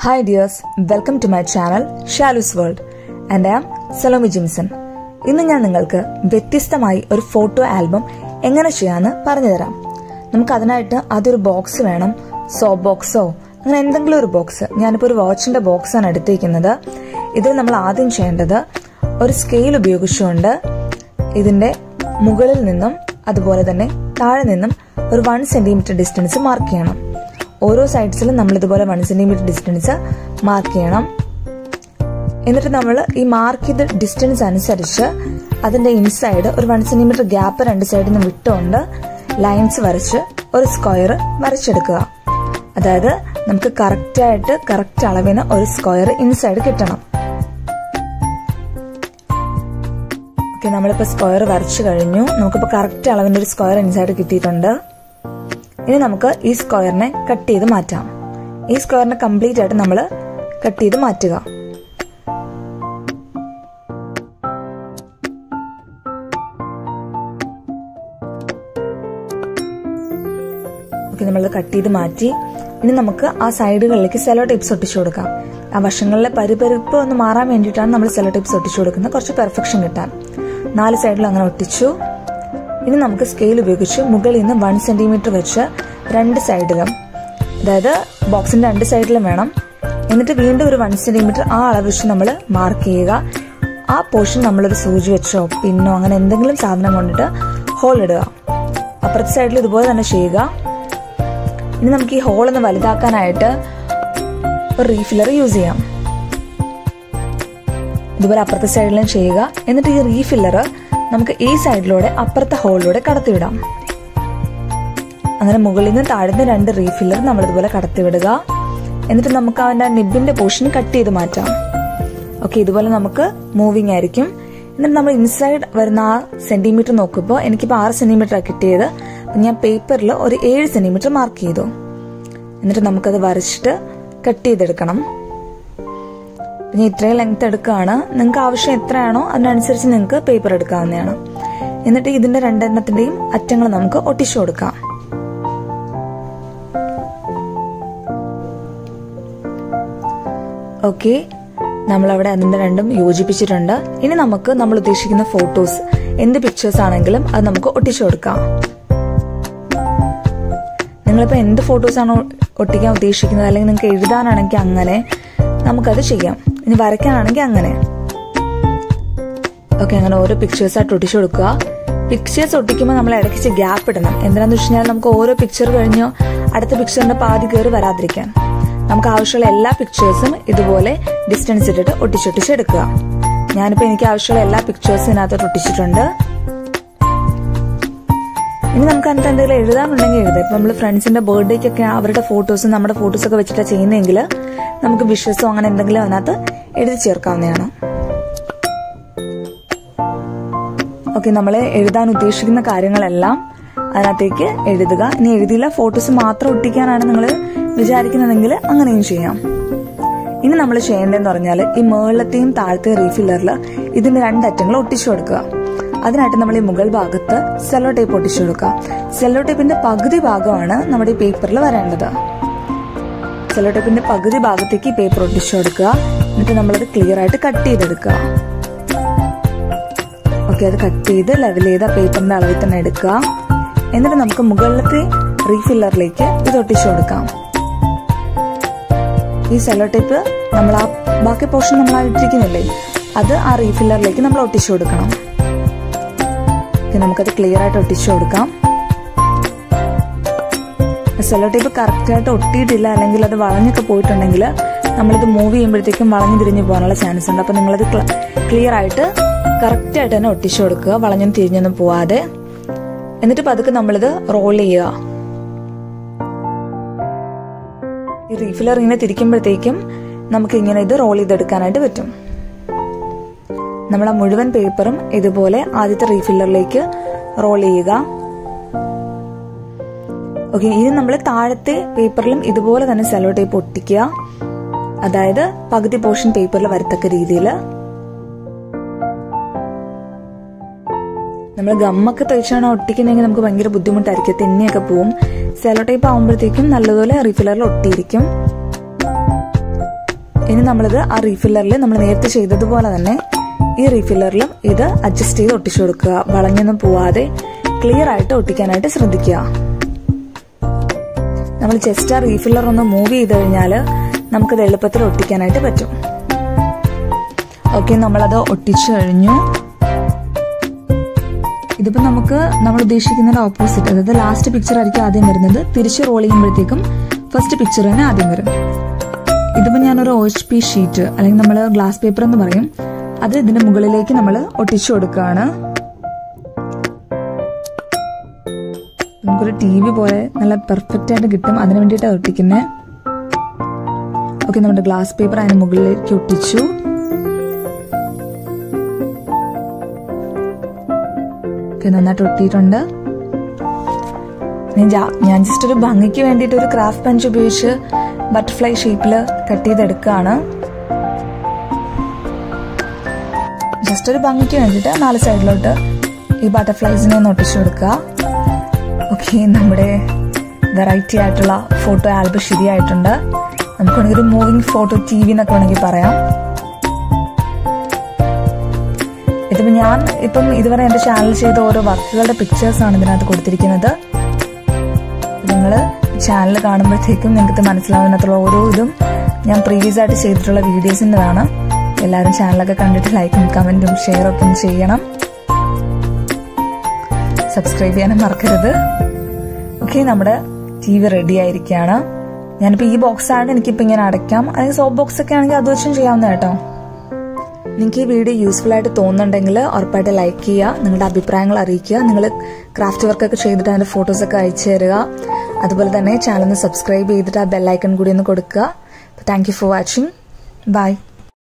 hi dears welcome to my channel Shalu's world and am Salomi Jimson ഇന്ന് ഞാൻ നിങ്ങൾക്ക് വ്യത്യസ്തമായി ഒരു ഫോട്ടോ ആൽബം എങ്ങനെ ചെയ്യാമെന്ന് പറഞ്ഞുതരാം നമുക്ക് അതിനായിട്ട് ആദ്യം ഒരു ബോക്സ് വേണം സോപ്പ് ബോക്സോ അങ്ങനെ എന്തെങ്കിലും ഒരു ബോക്സ് ഞാനിപ്പോൾ ഒരു വാച്ചിന്റെ ബോക്സാണ് എടുത്തിരിക്കുന്നത് ഇതിൽ നമ്മൾ ആദ്യം ചെയ്യേണ്ടത് ഒരു സ്കെയിൽ ഉപയോഗിച്ചുകൊണ്ട് ഇതിന്റെ മുകളിൽ നിന്നും അതുപോലെ തന്നെ താഴെ നിന്നും ഒരു വൺ സെന്റിമീറ്റർ ഡിസ്റ്റൻസ് മാർക്ക് ചെയ്യണം ഓരോ സൈഡ്സിലും നമ്മൾ ഇതുപോലെ വൺ സെന്റിമീറ്റർ ഡിസ്റ്റൻസ് മാർക്ക് ചെയ്യണം എന്നിട്ട് നമ്മൾ ഈ മാർക്ക് ചെയ്ത ഡിസ്റ്റൻസ് അനുസരിച്ച് അതിന്റെ ഇൻസൈഡ് ഒരു വൺ സെന്റിമീറ്റർ ഗ്യാപ്പ് രണ്ട് സൈഡിൽ നിന്ന് വിട്ടുകൊണ്ട് ലൈൻസ് വരച്ച് ഒരു സ്ക്വയർ വരച്ചെടുക്കുക അതായത് നമുക്ക് കറക്റ്റ് ആയിട്ട് കറക്റ്റ് അളവിന് ഒരു സ്ക്വയർ ഇൻസൈഡ് കിട്ടണം ഓക്കെ നമ്മളിപ്പോ സ്ക്വയർ വരച്ചു കഴിഞ്ഞു നമുക്കിപ്പോ കറക്റ്റ് അളവിന്റെ ഒരു സ്ക്വയർ ഇൻസൈഡ് കിട്ടിയിട്ടുണ്ട് ഇനി നമുക്ക് ഈ സ്ക്വയറിനെ കട്ട് ചെയ്ത് മാറ്റാം ഈ സ്ക്വയറിനെ കംപ്ലീറ്റ് ആയിട്ട് നമ്മൾ കട്ട് ചെയ്ത് മാറ്റുക ഓക്കെ നമ്മൾ കട്ട് ചെയ്ത് മാറ്റി ഇനി നമുക്ക് ആ സൈഡുകളിലേക്ക് സെലോ ടിപ്സ് ഒട്ടിച്ചു കൊടുക്കാം ആ വശങ്ങളിലെ പരിപരിപ്പ് ഒന്ന് മാറാൻ വേണ്ടിയിട്ടാണ് നമ്മൾ സെലോ ടിപ്സ് ഒട്ടിച്ചു കൊടുക്കുന്നത് കുറച്ച് പെർഫെക്ഷൻ കിട്ടാൻ നാല് സൈഡിലും അങ്ങനെ ഒട്ടിച്ചു ഇനി നമുക്ക് സ്കെയിൽ ഉപയോഗിച്ച് മുകളിൽ നിന്ന് വൺ സെന്റിമീറ്റർ വെച്ച് രണ്ട് സൈഡിലും അതായത് ബോക്സിന്റെ രണ്ട് സൈഡിലും വേണം എന്നിട്ട് വീണ്ടും ഒരു വൺ സെന്റിമീറ്റർ ആ അളവ് വെച്ച് നമ്മൾ മാർക്ക് ചെയ്യുക ആ പോർഷൻ നമ്മളൊരു സൂചി വെച്ചോ പിന്നോ അങ്ങനെ എന്തെങ്കിലും സാധനം കൊണ്ടിട്ട് ഹോൾ ഇടുക അപ്പുറത്തെ സൈഡിൽ ഇതുപോലെ തന്നെ ചെയ്യുക ഇനി നമുക്ക് ഈ ഹോൾ ഒന്ന് വലുതാക്കാനായിട്ട് ഒരു റീഫില്ലർ യൂസ് ചെയ്യാം ഇതുപോലെ അപ്പുറത്തെ സൈഡിലും ചെയ്യുക എന്നിട്ട് ഈ റീഫില്ലർ നമുക്ക് ഈ സൈഡിലൂടെ അപ്പുറത്തെ ഹോളിലൂടെ കടത്തിവിടാം അങ്ങനെ മുകളിൽ നിന്ന് താഴ്ന്ന രണ്ട് റീഫില്ലർ നമ്മൾ ഇതുപോലെ കടത്തിവിടുക എന്നിട്ട് നമുക്ക് അവന്റെ നിബിന്റെ പോർഷൻ കട്ട് ചെയ്ത് മാറ്റാം ഓക്കെ ഇതുപോലെ നമുക്ക് മൂവിങ് ആയിരിക്കും എന്നിട്ട് നമ്മൾ ഇൻസൈഡ് വരുന്ന ആ സെന്റിമീറ്റർ നോക്കുമ്പോൾ എനിക്കിപ്പോൾ ആറ് സെന്റിമീറ്റർ കിട്ടിയത് ഞാൻ പേപ്പറിൽ ഒരു ഏഴ് സെന്റിമീറ്റർ മാർക്ക് ചെയ്തു എന്നിട്ട് നമുക്കത് വരച്ചിട്ട് കട്ട് ചെയ്തെടുക്കണം പിന്നെ ഇത്രയും ലെങ്ത് എടുക്കുകയാണ് നിങ്ങൾക്ക് ആവശ്യം എത്രയാണോ അതിനനുസരിച്ച് നിങ്ങൾക്ക് പേപ്പർ എടുക്കാവുന്നതാണ് എന്നിട്ട് ഇതിന്റെ രണ്ടെണ്ണത്തിന്റെയും അറ്റങ്ങൾ നമുക്ക് ഒട്ടിച്ചു കൊടുക്കാം ഓക്കെ നമ്മളവിടെ അതിന്റെ രണ്ടും യോജിപ്പിച്ചിട്ടുണ്ട് ഇനി നമുക്ക് നമ്മൾ ഉദ്ദേശിക്കുന്ന ഫോട്ടോസ് എന്ത് പിക്ചേഴ്സ് ആണെങ്കിലും അത് നമുക്ക് ഒട്ടിച്ചു കൊടുക്കാം നിങ്ങളിപ്പോൾ എന്ത് ഫോട്ടോസ് ആണോ ഒട്ടിക്കാൻ ഉദ്ദേശിക്കുന്നത് അല്ലെങ്കിൽ നിങ്ങൾക്ക് എഴുതാനാണെങ്കിൽ അങ്ങനെ നമുക്കത് ചെയ്യാം ഇനി വരയ്ക്കാനാണെങ്കിൽ അങ്ങനെ ഓക്കെ അങ്ങനെ ഓരോ പിക്ചേഴ്സ് ആയിട്ട് ഒട്ടിച്ചു കൊടുക്കുക പിക്ചേഴ്സ് ഒട്ടിക്കുമ്പോൾ നമ്മൾ ഇടയ്ക്ക് ഗ്യാപ്പ് ഇടണം എന്താണെന്ന് വെച്ച് കഴിഞ്ഞാൽ നമുക്ക് ഓരോ പിക്ചർ കഴിഞ്ഞോ അടുത്ത പിക്ചറിന്റെ പാതി കയറി വരാതിരിക്കാൻ നമുക്ക് ആവശ്യമുള്ള എല്ലാ പിക്ചേഴ്സും ഇതുപോലെ ഡിസ്റ്റൻസ് ഇട്ടിട്ട് ഒട്ടിച്ചൊട്ടിച്ചെടുക്കുക ഞാനിപ്പോൾ എനിക്ക് ആവശ്യമുള്ള എല്ലാ പിക്ചേഴ്സും ഇതിനകത്തോട്ട് ഒട്ടിച്ചിട്ടുണ്ട് ഇനി നമുക്ക് അതിനകത്ത് എന്തെങ്കിലും എഴുതാനുണ്ടെങ്കിൽ എഴുതാം ഇപ്പൊ നമ്മൾ ഫ്രണ്ട്സിന്റെ ബർത്ത്ഡേക്കൊക്കെ അവരുടെ ഫോട്ടോസും നമ്മുടെ ഫോട്ടോസ് ഒക്കെ വെച്ചിട്ടാണ് ചെയ്യുന്നതെങ്കിൽ നമുക്ക് വിഷസോ അങ്ങനെ എന്തെങ്കിലും അതിനകത്ത് എഴുതി ചേർക്കാവുന്നതാണ് ഓക്കെ നമ്മൾ എഴുതാൻ ഉദ്ദേശിക്കുന്ന കാര്യങ്ങളെല്ലാം അതിനകത്തേക്ക് എഴുതുക ഇനി എഴുതിയില്ല ഫോട്ടോസ് മാത്രം ഒട്ടിക്കാനാണ് നിങ്ങൾ വിചാരിക്കുന്നതെങ്കിൽ അങ്ങനെയും ചെയ്യാം ഇനി നമ്മൾ ചെയ്യേണ്ടതെന്ന് പറഞ്ഞാൽ ഈ മേളത്തെയും താഴത്തെയും റീഫില്ലറിൽ ഇതിന്റെ രണ്ടറ്റങ്ങൾ ഒട്ടിച്ചു കൊടുക്കുക അതിനായിട്ട് നമ്മൾ ഈ മുകൾ ഭാഗത്ത് സെല്ലോ ടേപ്പ് ഒട്ടിച്ചു കൊടുക്കുക സെല്ലോ ടേപ്പിന്റെ പകുതി ഭാഗമാണ് നമ്മുടെ ഈ പേപ്പറിൽ വരേണ്ടത് സെല്ലോ ടേപ്പിന്റെ പകുതി ഭാഗത്തേക്ക് ഈ പേപ്പർ ഒട്ടിച്ചു കൊടുക്കുക എന്നിട്ട് നമ്മളത് ക്ലിയർ ആയിട്ട് കട്ട് ചെയ്തെടുക്കുക ഓക്കെ അത് കട്ട് ചെയ്ത് ലെവൽ ചെയ്ത പേപ്പറിന്റെ അളവിൽ തന്നെ എടുക്കുക എന്നിട്ട് നമുക്ക് മുകളിലത്തെ റീഫില്ലറിലേക്ക് ഇത് ഒട്ടിച്ചു കൊടുക്കാം ഈ സെല്ലോ ടേപ്പ് നമ്മൾ ആ ബാക്കി പോർഷൻ നമ്മൾ ആ ഇട്ടിരിക്കുന്നില്ലേ അത് ആ റീഫില്ലറിലേക്ക് നമ്മൾ ഒട്ടിച്ചു കൊടുക്കണം നമുക്കത് ക്ലിയർ ആയിട്ട് ഒട്ടിച്ചു കൊടുക്കാം സെല്ലോ ടേപ്പ് കറക്റ്റ് ആയിട്ട് ഒട്ടിയിട്ടില്ല അല്ലെങ്കിൽ അത് വളഞ്ഞൊക്കെ പോയിട്ടുണ്ടെങ്കിൽ നമ്മളിത് മൂവ് ചെയ്യുമ്പോഴത്തേക്കും വളഞ്ഞു തിരിഞ്ഞു പോകാനുള്ള ചാൻസ് ഉണ്ട് അപ്പൊ നിങ്ങളത് ക്ലിയർ ആയിട്ട് കറക്റ്റ് ആയിട്ട് തന്നെ ഒട്ടിച്ചു കൊടുക്കുക വളഞ്ഞും തിരിഞ്ഞൊന്നും പോവാതെ എന്നിട്ട് പതുക്കെ നമ്മളിത് റോൾ ചെയ്യുക ഈ റീഫിലർ ഇങ്ങനെ തിരിക്കുമ്പോഴത്തേക്കും നമുക്ക് ഇങ്ങനെ ഇത് റോൾ ചെയ്തെടുക്കാനായിട്ട് പറ്റും നമ്മൾ ആ മുഴുവൻ പേപ്പറും ഇതുപോലെ ആദ്യത്തെ റീഫില്ലറിലേക്ക് റോൾ ചെയ്യുക ഓക്കെ ഇനി നമ്മൾ താഴത്തെ പേപ്പറിലും ഇതുപോലെ തന്നെ സെലോ ടേപ്പ് ഒട്ടിക്കുക അതായത് പകുതി പോർഷൻ പേപ്പറിൽ വരത്തക്ക രീതിയിൽ നമ്മൾ ഗമ്മൊക്കെ തേച്ചാണ് ഒട്ടിക്കുന്നെങ്കിൽ നമുക്ക് ഭയങ്കര ബുദ്ധിമുട്ടായിരിക്കും തെന്നിയൊക്കെ പോവും സെലോ ടൈപ്പ് ആകുമ്പോഴത്തേക്കും നല്ലതുപോലെ റീഫിലറിൽ ഒട്ടിയിരിക്കും ഇനി നമ്മളിത് ആ റീഫില്ലറിൽ നമ്മൾ നേരത്തെ ചെയ്തതുപോലെ തന്നെ ഈ റീഫില്ലറിലും ഇത് അഡ്ജസ്റ്റ് ചെയ്ത് ഒട്ടിച്ചു കൊടുക്കുക വളഞ്ഞൊന്നും പോവാതെ ക്ലിയർ ആയിട്ട് ഒട്ടിക്കാനായിട്ട് ശ്രദ്ധിക്കുക നമ്മൾ ജസ്റ്റ് ആ റീഫില്ലർ ഒന്ന് മൂവ് ചെയ്ത് കഴിഞ്ഞാൽ നമുക്കത് എളുപ്പത്തിൽ ഒട്ടിക്കാനായിട്ട് പറ്റും ഓക്കെ നമ്മളത് ഒട്ടിച്ചു കഴിഞ്ഞു ഇതിപ്പോ നമുക്ക് നമ്മൾ ഉദ്ദേശിക്കുന്നതിന്റെ ഓപ്പോസിറ്റ് അതായത് ലാസ്റ്റ് പിക്ചർ ആയിരിക്കും ആദ്യം വരുന്നത് തിരിച്ച് റോൾ ചെയ്യുമ്പോഴത്തേക്കും ഫസ്റ്റ് പിക്ചർ തന്നെ ആദ്യം വരും ഇതിപ്പോ ഞാനൊരു ഒ എച്ച് പി ഷീറ്റ് അല്ലെങ്കിൽ നമ്മൾ ഗ്ലാസ് പേപ്പർ എന്ന് പറയും അത് ഇതിന്റെ മുകളിലേക്ക് നമ്മൾ ഒട്ടിച്ചു കൊടുക്കുകയാണ് നമുക്കൊരു ടി വി പോലെ നല്ല പെർഫെക്റ്റ് ആയിട്ട് കിട്ടും അതിന് വേണ്ടിയിട്ടാണ് ഒട്ടിക്കുന്നത് ഓക്കെ നമ്മുടെ ഗ്ലാസ് പേപ്പർ അതിന് മുകളിലേക്ക് ഒട്ടിച്ചു ഒക്കെ നന്നായിട്ട് ഒട്ടിയിട്ടുണ്ട് ഞാൻ ജസ്റ്റ് ഒരു ഭംഗിക്ക് വേണ്ടിയിട്ട് ഒരു ക്രാഫ്റ്റ് പഞ്ച് ഉപയോഗിച്ച് ബട്ടർഫ്ലൈ ഷേപ്പിൽ കട്ട് ചെയ്തെടുക്കുകയാണ് ജസ്റ്റ് ഒരു ഭംഗിക്ക് വേണ്ടിയിട്ട് നാല് സൈഡിലോട്ട് ഈ ബട്ടർഫ്ലൈസിനെ ഒന്ന് ഒട്ടിച്ചു കൊടുക്കുക ഓക്കെ നമ്മുടെ വെറൈറ്റി ആയിട്ടുള്ള ഫോട്ടോ ആൽബം ശരിയായിട്ടുണ്ട് നമുക്ക് വേണമെങ്കിൽ ഒരു മൂവിങ് ഫോട്ടോ ടി വി എന്നൊക്കെ വേണമെങ്കിൽ പറയാം ഇതിപ്പോ ഞാൻ ഇപ്പം ഇതുവരെ എന്റെ ചാനൽ ചെയ്ത ഓരോ വർക്കുകളുടെ പിക്ചേഴ്സ് ആണ് ഇതിനകത്ത് കൊടുത്തിരിക്കുന്നത് നിങ്ങൾ ചാനൽ കാണുമ്പോഴത്തേക്കും നിങ്ങൾക്ക് മനസ്സിലാവുന്നത്ര ഓരോ ഇതും ഞാൻ പ്രീവിയസ് ആയിട്ട് ചെയ്തിട്ടുള്ള വീഡിയോസിൻ്റെതാണ് എല്ലാവരും ചാനലൊക്കെ കണ്ടിട്ട് ലൈക്കും കമന്റും ഷെയർ ഒക്കെ ചെയ്യണം സബ്സ്ക്രൈബ് ചെയ്യാനും മറക്കരുത് ഓക്കെ നമ്മുടെ ടി വി റെഡി ആയിരിക്കുകയാണ് ഞാനിപ്പോൾ ഈ ബോക്സ് ആണ് എനിക്കിപ്പോൾ ഇങ്ങനെ അടയ്ക്കാം അല്ലെങ്കിൽ സോപ്പ് ബോക്സ് ഒക്കെ ആണെങ്കിൽ അത് വെച്ചും ചെയ്യാവുന്ന കേട്ടോ നിങ്ങൾക്ക് ഈ വീഡിയോ യൂസ്ഫുൾ ആയിട്ട് തോന്നുന്നുണ്ടെങ്കിൽ ഉറപ്പായിട്ട് ലൈക്ക് ചെയ്യുക നിങ്ങളുടെ അഭിപ്രായങ്ങൾ അറിയിക്കുക നിങ്ങൾ ക്രാഫ്റ്റ് വർക്കൊക്കെ ചെയ്തിട്ട് അതിൻ്റെ ഫോട്ടോസൊക്കെ അയച്ചു തരിക അതുപോലെ തന്നെ ചാനൽ ഒന്ന് സബ്സ്ക്രൈബ് ചെയ്തിട്ട് ആ ബെല്ലൈക്കൺ കൂടി ഒന്ന് കൊടുക്കുക thank you for watching by